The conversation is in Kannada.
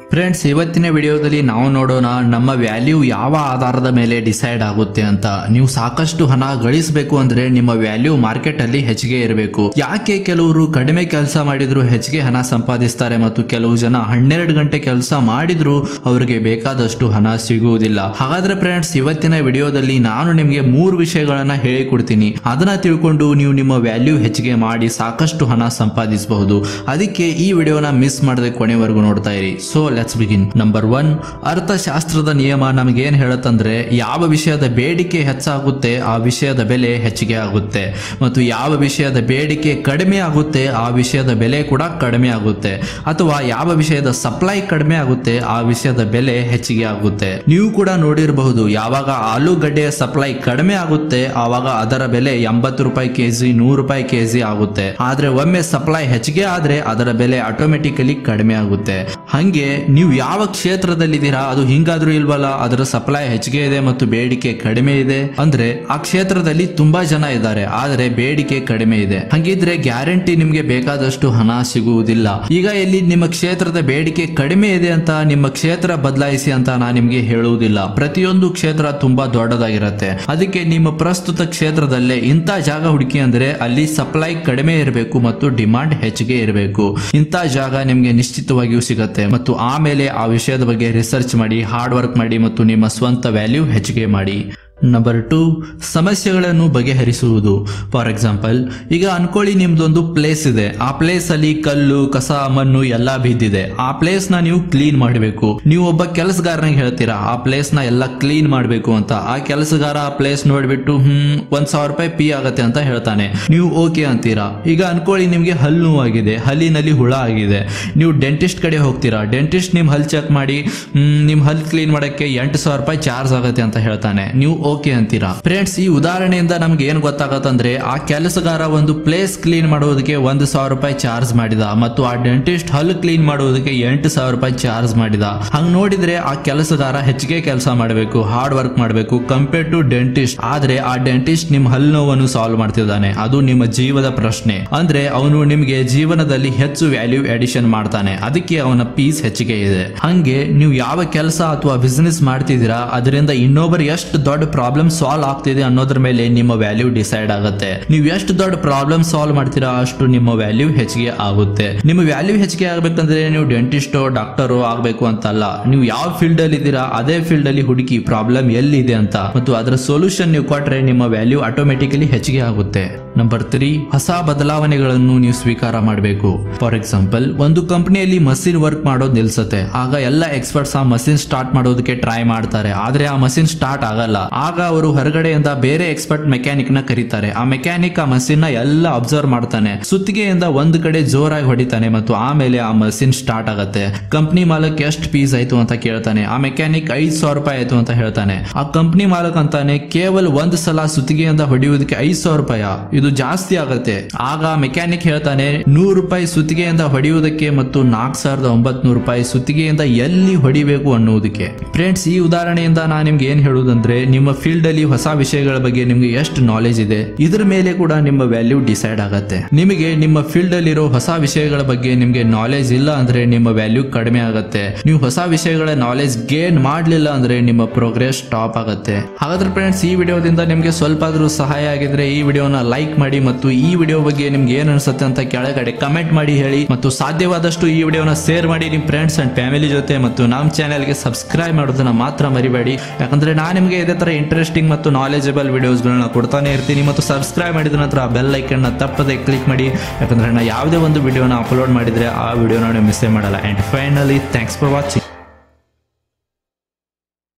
ಫ್ರೆಂಡ್ಸ್ ಇವತ್ತಿನ ವಿಡಿಯೋದಲ್ಲಿ ನಾವು ನೋಡೋಣ ನಮ್ಮ ವ್ಯಾಲ್ಯೂ ಯಾವ ಆಧಾರದ ಮೇಲೆ ಡಿಸೈಡ್ ಆಗುತ್ತೆ ಅಂತ ನೀವು ಸಾಕಷ್ಟು ಹಣ ಗಳಿಸಬೇಕು ಅಂದ್ರೆ ನಿಮ್ಮ ವ್ಯಾಲ್ಯೂ ಮಾರ್ಕೆಟ್ ಅಲ್ಲಿ ಹೆಚ್ಚಿಗೆ ಇರಬೇಕು ಯಾಕೆ ಕೆಲವರು ಕಡಿಮೆ ಕೆಲಸ ಮಾಡಿದ್ರು ಹೆಚ್ಚಿಗೆ ಹಣ ಸಂಪಾದಿಸ್ತಾರೆ ಮತ್ತು ಕೆಲವು ಜನ ಹನ್ನೆರಡು ಗಂಟೆ ಕೆಲಸ ಮಾಡಿದ್ರು ಅವರಿಗೆ ಬೇಕಾದಷ್ಟು ಹಣ ಸಿಗುವುದಿಲ್ಲ ಹಾಗಾದ್ರೆ ಫ್ರೆಂಡ್ಸ್ ಇವತ್ತಿನ ವಿಡಿಯೋದಲ್ಲಿ ನಾನು ನಿಮಗೆ ಮೂರು ವಿಷಯಗಳನ್ನ ಹೇಳಿಕೊಡ್ತೀನಿ ಅದನ್ನ ತಿಳ್ಕೊಂಡು ನೀವು ನಿಮ್ಮ ವ್ಯಾಲ್ಯೂ ಹೆಚ್ಚಿಗೆ ಮಾಡಿ ಸಾಕಷ್ಟು ಹಣ ಸಂಪಾದಿಸಬಹುದು ಅದಕ್ಕೆ ಈ ವಿಡಿಯೋನ ಮಿಸ್ ಮಾಡದೆ ಕೊನೆವರೆಗೂ ನೋಡ್ತಾ ಇರಿ so let's begin number one ಅರ್ಥಶಾಸ್ತ್ರದ ನಿಯಮ ನಮಗೆ ಏನ್ ಹೇಳುತ್ತಂದ್ರೆ ಯಾವ ವಿಷಯದ ಬೇಡಿಕೆ ಹೆಚ್ಚಾಗುತ್ತೆ ಆ ವಿಷಯದ ಬೆಲೆ ಹೆಚ್ಚಿಗೆ ಆಗುತ್ತೆ ಮತ್ತು ಯಾವ ವಿಷಯದ ಬೇಡಿಕೆ ಕಡಿಮೆ ಆಗುತ್ತೆ ಆ ವಿಷಯದ ಬೆಲೆ ಕೂಡ ಕಡಿಮೆ ಆಗುತ್ತೆ ಅಥವಾ ಯಾವ ವಿಷಯದ ಸಪ್ಲೈ ಕಡಿಮೆ ಆಗುತ್ತೆ ಆ ವಿಷಯದ ಬೆಲೆ ಹೆಚ್ಚಿಗೆ ಆಗುತ್ತೆ ನೀವು ಕೂಡ ನೋಡಿರಬಹುದು ಯಾವಾಗ ಆಲೂಗಡ್ಡೆಯ ಸಪ್ಲೈ ಕಡಿಮೆ ಆಗುತ್ತೆ ಆವಾಗ ಅದರ ಬೆಲೆ ಎಂಬತ್ತು ರೂಪಾಯಿ ಕೆಜಿ ನೂರು ರೂಪಾಯಿ ಕೆಜಿ ಆಗುತ್ತೆ ಆದ್ರೆ ಒಮ್ಮೆ ಸಪ್ಲೈ ಹೆಚ್ಚಿಗೆ ಆದ್ರೆ ಅದರ ಬೆಲೆ ಆಟೋಮೆಟಿಕಲಿ ಕಡಿಮೆ ಆಗುತ್ತೆ ಹಂಗೆ ನೀವು ಯಾವ ಕ್ಷೇತ್ರದಲ್ಲಿದ್ದೀರಾ ಅದು ಹಿಂಗಾದ್ರೂ ಇಲ್ವಲ್ಲ ಅದರ ಸಪ್ಲೈ ಹೆಚ್ಚಿಗೆ ಇದೆ ಮತ್ತು ಬೇಡಿಕೆ ಕಡಿಮೆ ಇದೆ ಅಂದ್ರೆ ಆ ಕ್ಷೇತ್ರದಲ್ಲಿ ತುಂಬಾ ಜನ ಇದ್ದಾರೆ ಆದ್ರೆ ಬೇಡಿಕೆ ಕಡಿಮೆ ಇದೆ ಹಂಗಿದ್ರೆ ಗ್ಯಾರಂಟಿ ನಿಮ್ಗೆ ಬೇಕಾದಷ್ಟು ಹಣ ಸಿಗುವುದಿಲ್ಲ ಈಗ ಇಲ್ಲಿ ನಿಮ್ಮ ಕ್ಷೇತ್ರದ ಬೇಡಿಕೆ ಕಡಿಮೆ ಇದೆ ಅಂತ ನಿಮ್ಮ ಕ್ಷೇತ್ರ ಬದಲಾಯಿಸಿ ಅಂತ ನಾನು ನಿಮ್ಗೆ ಹೇಳುವುದಿಲ್ಲ ಪ್ರತಿಯೊಂದು ಕ್ಷೇತ್ರ ತುಂಬಾ ದೊಡ್ಡದಾಗಿರುತ್ತೆ ಅದಕ್ಕೆ ನಿಮ್ಮ ಪ್ರಸ್ತುತ ಕ್ಷೇತ್ರದಲ್ಲೇ ಇಂಥ ಜಾಗ ಹುಡುಕಿ ಅಂದ್ರೆ ಅಲ್ಲಿ ಸಪ್ಲೈ ಕಡಿಮೆ ಇರಬೇಕು ಮತ್ತು ಡಿಮಾಂಡ್ ಹೆಚ್ಚಿಗೆ ಇರಬೇಕು ಇಂಥ ಜಾಗ ನಿಮ್ಗೆ ನಿಶ್ಚಿತವಾಗಿಯೂ ಸಿಗತ್ತೆ ಮತ್ತು ಆಮೇಲೆ ಆ ವಿಷಯದ ಬಗ್ಗೆ ರಿಸರ್ಚ್ ಮಾಡಿ ಹಾರ್ಡ್ ವರ್ಕ್ ಮಾಡಿ ಮತ್ತು ನಿಮ್ಮ ಸ್ವಂತ ವ್ಯಾಲ್ಯೂ ಹೆಚ್ಚಿಗೆ ಮಾಡಿ ನಂಬರ್ ಟು ಸಮಸ್ಯೆಗಳನ್ನು ಬಗೆಹರಿಸುವುದು ಫಾರ್ ಎಕ್ಸಾಂಪಲ್ ಈಗ ಅನ್ಕೊಳ್ಳಿ ನಿಮ್ದೊಂದು ಪ್ಲೇಸ್ ಇದೆ ಆ ಪ್ಲೇಸ್ ಅಲ್ಲಿ ಕಲ್ಲು ಕಸ ಮಣ್ಣು ಎಲ್ಲ ಬಿದ್ದಿದೆ ಆ ಪ್ಲೇಸ್ ನ ನೀವು ಕ್ಲೀನ್ ಮಾಡಬೇಕು ನೀವು ಒಬ್ಬ ಕೆಲಸಗಾರನಿಗೆ ಹೇಳ್ತೀರಾ ಆ ಪ್ಲೇಸ್ ನ ಎಲ್ಲ ಕ್ಲೀನ್ ಮಾಡಬೇಕು ಅಂತ ಆ ಕೆಲಸಗಾರ ಆ ಪ್ಲೇಸ್ ನೋಡ್ಬಿಟ್ಟು ಹ್ಮ್ ಒಂದ್ ಸಾವಿರ ರೂಪಾಯಿ ಪಿ ಆಗತ್ತೆ ಅಂತ ಹೇಳ್ತಾನೆ ನೀವು ಓಕೆ ಅಂತೀರಾ ಈಗ ಅನ್ಕೊಳ್ಳಿ ನಿಮ್ಗೆ ಹಲ್ಲು ನೋವಾಗಿದೆ ಹಲ್ಲಿನಲ್ಲಿ ಹುಳ ಆಗಿದೆ ನೀವು ಡೆಂಟಿಸ್ಟ್ ಕಡೆ ಹೋಗ್ತೀರಾ ಡೆಂಟಿಸ್ಟ್ ನಿಮ್ ಹಲ್ ಚೆಕ್ ಮಾಡಿ ಹ್ಮ್, ನಿಮ್ ಹಲ್ ಕ್ಲೀನ್ ಮಾಡಕ್ಕೆ ಎಂಟು ಸಾವಿರ ರೂಪಾಯಿ ಚಾರ್ಜ್ ಆಗತ್ತೆ ಅಂತ ಹೇಳ್ತಾನೆ ನೀವು ಓಕೆ ಅಂತೀರಾ ಫ್ರೆಂಡ್ಸ್ ಈ ಉದಾಹರಣೆಯಿಂದ ನಮ್ಗೆ ಏನ್ ಗೊತ್ತಾಗತ್ತಂದ್ರೆ ಆ ಕೆಲಸಗಾರ ಒಂದು ಪ್ಲೇಸ್ ಕ್ಲೀನ್ ಮಾಡೋದಕ್ಕೆ ಒಂದು ಸಾವಿರ ರೂಪಾಯಿ ಚಾರ್ಜ್ ಮಾಡಿದ ಮತ್ತು ಆ ಡೆಂಟಿಸ್ಟ್ ಹಲ್ ಕ್ಲೀನ್ ಮಾಡೋದಕ್ಕೆ ಎಂಟು ಸಾವಿರ ರೂಪಾಯಿ ಚಾರ್ಜ್ ಮಾಡಿದ ಹಂಗ್ ನೋಡಿದ್ರೆ ಆ ಕೆಲಸಗಾರ ಹೆಚ್ಚಿಗೆ ಕೆಲಸ ಮಾಡಬೇಕು ಹಾರ್ಡ್ ವರ್ಕ್ ಮಾಡಬೇಕು ಕಂಪೇರ್ ಟು ಡೆಂಟಿಸ್ಟ್ ಆದ್ರೆ ಆ ಡೆಂಟಿಸ್ಟ್ ನಿಮ್ ಹಲ್ ನೋವನ್ನು ಸಾಲ್ವ್ ಮಾಡ್ತಿದ್ದಾನೆ ಅದು ನಿಮ್ಮ ಜೀವದ ಪ್ರಶ್ನೆ ಅಂದ್ರೆ ಅವನು ನಿಮ್ಗೆ ಜೀವನದಲ್ಲಿ ಹೆಚ್ಚು ವ್ಯಾಲ್ಯೂ ಎಡಿಷನ್ ಮಾಡ್ತಾನೆ ಅದಕ್ಕೆ ಅವನ ಪೀಸ್ ಹೆಚ್ಚಿಗೆ ಇದೆ ಹಂಗೆ ನೀವು ಯಾವ ಕೆಲಸ ಅಥವಾ ಬಿಸ್ನೆಸ್ ಮಾಡ್ತಿದ್ದೀರಾ ಅದರಿಂದ ಇನ್ನೊಬ್ಬರು ಎಷ್ಟು ದೊಡ್ಡ ಪ್ರಾಬ್ಲಮ್ ಸಾಲ್ವ್ ಆಗ್ತಿದೆ ಅನ್ನೋದ್ರ ಮೇಲೆ ನಿಮ್ಮ ವ್ಯಾಲ್ಯೂ ಡಿಸೈಡ್ ಆಗುತ್ತೆ ನೀವು ಎಷ್ಟು ದೊಡ್ಡ ಪ್ರಾಬ್ಲಮ್ ಸಾಲ್ವ್ ಮಾಡ್ತೀರಾ ಅಷ್ಟು ನಿಮ್ಮ ವ್ಯಾಲ್ಯೂ ಹೆಚ್ಚಿಗೆ ಆಗುತ್ತೆ ನಿಮ್ಮ ವ್ಯಾಲ್ಯೂ ಹೆಚ್ಚಿಗೆ ಆಗ್ಬೇಕಂದ್ರೆ ನೀವು ಡೆಂಟಿಸ್ಟೋ ಡಾಕ್ಟರೋ ಆಗ್ಬೇಕು ಅಂತಲ್ಲ ನೀವು ಯಾವ ಫೀಲ್ಡ್ ಅಲ್ಲಿ ಇದ್ದೀರಾ ಅದೇ ಫೀಲ್ಡ್ ಅಲ್ಲಿ ಹುಡುಕಿ ಪ್ರಾಬ್ಲಮ್ ಎಲ್ಲಿದೆ ಅಂತ ಮತ್ತು ಅದರ ಸೊಲ್ಯೂಷನ್ ನೀವು ಕೊಟ್ರೆ ನಿಮ್ಮ ವ್ಯಾಲ್ಯೂ ಆಟೋಮೆಟಿಕಲಿ ಹೆಚ್ಚಿಗೆ ಆಗುತ್ತೆ ನಂಬರ್ ತ್ರೀ ಹೊಸ ಬದಲಾವಣೆಗಳನ್ನು ನೀವು ಸ್ವೀಕಾರ ಮಾಡಬೇಕು ಫಾರ್ ಎಕ್ಸಾಂಪಲ್ ಒಂದು ಕಂಪನಿಯಲ್ಲಿ ಮಷಿನ್ ವರ್ಕ್ ಮಾಡೋದು ನಿಲ್ಸತ್ತೆ ಆಗ ಎಲ್ಲ ಎಕ್ಸ್ಪರ್ಟ್ಸ್ ಆ ಮಷಿನ್ ಸ್ಟಾರ್ಟ್ ಮಾಡೋದಕ್ಕೆ ಟ್ರೈ ಮಾಡ್ತಾರೆ ಆದ್ರೆ ಆ ಮಷಿನ್ ಸ್ಟಾರ್ಟ್ ಆಗಲ್ಲ ಆಗ ಅವರು ಹೊರಗಡೆಯಿಂದ ಬೇರೆ ಎಕ್ಸ್ಪರ್ಟ್ ಮೆಕ್ಯಾನಿಕ್ ನ ಕರೀತಾರೆ ಆ ಮೆಕ್ಯಾನಿಕ್ ಆ ಮಷಿನ್ ನ ಎಲ್ಲ ಅಬ್ಸರ್ವ್ ಮಾಡ್ತಾನೆ ಸುತ್ತಿಗೆಯಿಂದ ಒಂದು ಕಡೆ ಜೋರಾಗಿ ಹೊಡಿತಾನೆ ಮತ್ತು ಆಮೇಲೆ ಆ ಮಷಿನ್ ಸ್ಟಾರ್ಟ್ ಆಗತ್ತೆ ಕಂಪ್ನಿ ಮಾಲಕ್ ಎಷ್ಟು ಪೀಸ್ ಆಯ್ತು ಅಂತ ಕೇಳ್ತಾನೆ ಆ ಮೆಕ್ಯಾನಿಕ್ ಐದ್ ಸಾವಿರ ರೂಪಾಯಿ ಆಯ್ತು ಅಂತ ಹೇಳ್ತಾನೆ ಆ ಕಂಪ್ನಿ ಮಾಲಕ್ ಅಂತಾನೆ ಕೇವಲ ಒಂದು ಸಲ ಸುತ್ತಿಗೆಯಿಂದ ಹೊಡೆಯುವುದಕ್ಕೆ ಐದ್ ಸಾವಿರ ರೂಪಾಯಿ ಇದು ಜಾಸ್ತಿ ಆಗತ್ತೆ ಆಗ ಮೆಕ್ಯಾನಿಕ್ ಹೇಳ್ತಾನೆ ನೂರು ರೂಪಾಯಿ ಸುತ್ತಿಗೆಯಿಂದ ಹೊಡೆಯುವುದಕ್ಕೆ ಮತ್ತು ನಾಲ್ಕು ಸಾವಿರದ ಒಂಬತ್ ನೂರು ರೂಪಾಯಿ ಸುತ್ತಿಗೆಯಿಂದ ಎಲ್ಲಿ ಹೊಡಿಬೇಕು ಅನ್ನುವುದಕ್ಕೆ ಫ್ರೆಂಡ್ಸ್ ಈ ಉದಾಹರಣೆಯಿಂದ ನಾನು ನಿಮ್ಗೆ ಏನ್ ಹೇಳುವುದಂದ್ರೆ ನಿಮ್ಮ ಫೀಲ್ಡ್ ಅಲ್ಲಿ ಹೊಸ ವಿಷಯಗಳ ಬಗ್ಗೆ ನಿಮ್ಗೆ ಎಷ್ಟು ನಾಲೆಜ್ ಇದೆ ಇದ್ರ ಮೇಲೆ ಕೂಡ ನಿಮ್ಮ ವ್ಯಾಲ್ಯೂ ಡಿಸೈಡ್ ಆಗತ್ತೆ ನಿಮಗೆ ನಿಮ್ಮ ಫೀಲ್ಡ್ ಅಲ್ಲಿರೋ ಹೊಸ ವಿಷಯಗಳ ಬಗ್ಗೆ ನಿಮ್ಗೆ ನಾಲೆಜ್ ಇಲ್ಲ ಅಂದ್ರೆ ನಿಮ್ಮ ವ್ಯಾಲ್ಯೂ ಕಡಿಮೆ ಆಗತ್ತೆ ನೀವು ಹೊಸ ವಿಷಯಗಳ ನಾಲೆಜ್ ಗೇನ್ ಮಾಡ್ಲಿಲ್ಲ ಅಂದ್ರೆ ನಿಮ್ಮ ಪ್ರೋಗ್ರೆಸ್ ಸ್ಟಾಪ್ ಆಗತ್ತೆ ಹಾಗಾದ್ರೆ ಫ್ರೆಂಡ್ಸ್ ಈ ವಿಡಿಯೋದಿಂದ ನಿಮ್ಗೆ ಸ್ವಲ್ಪ ಆದ್ರೂ ಸಹಾಯ ಆಗಿದ್ರೆ ಈ ವಿಡಿಯೋನ ಲೈಕ್ ಮಾಡಿ ಮತ್ತು ಈ ವಿಡಿಯೋ ಬಗ್ಗೆ ನಿಮ್ಗೆ ಏನ್ ಅನ್ಸುತ್ತೆ ಅಂತ ಕೆಳಗಡೆ ಕಮೆಂಟ್ ಮಾಡಿ ಹೇಳಿ ಮತ್ತು ಸಾಧ್ಯವಾದಷ್ಟು ಈ ವಿಡಿಯೋನ ಶೇರ್ ಮಾಡಿ ನಿಮ್ಮ ಫ್ರೆಂಡ್ಸ್ ಅಂಡ್ ಫ್ಯಾಮಿಲಿ ಜೊತೆ ಮತ್ತು ನಮ್ಮ ಚಾನೆಲ್ಗೆ ಸಬ್ಸ್ಕ್ರೈಬ್ ಮಾಡೋದನ್ನ ಮಾತ್ರ ಮರಿಬೇಡಿ ಯಾಕಂದ್ರೆ ನಾನು ನಿಮಗೆ ಇದೇ ತರ ಇಂಟ್ರೆಸ್ಟಿಂಗ್ ಮತ್ತು ನಾಲೆಜಬಲ್ ವಿಡಿಯೋಸ್ಗಳನ್ನ ಕೊಡ್ತಾನೆ ಇರ್ತೀನಿ ಮತ್ತು ಸಬ್ಸ್ಕ್ರೈಬ್ ಮಾಡಿದ ನಂತರ ಬೆಲ್ ಐಕನ್ನ ತಪ್ಪದೆ ಕ್ಲಿಕ್ ಮಾಡಿ ಯಾಕಂದ್ರೆ ನಾನು ಯಾವುದೇ ಒಂದು ವಿಡಿಯೋನ ಅಪ್ಲೋಡ್ ಮಾಡಿದ್ರೆ ಆ ವಿಡಿಯೋನ ನೀವು ಮಿಸ್ ಮಾಡಲ್ಲ and finally thanks for watching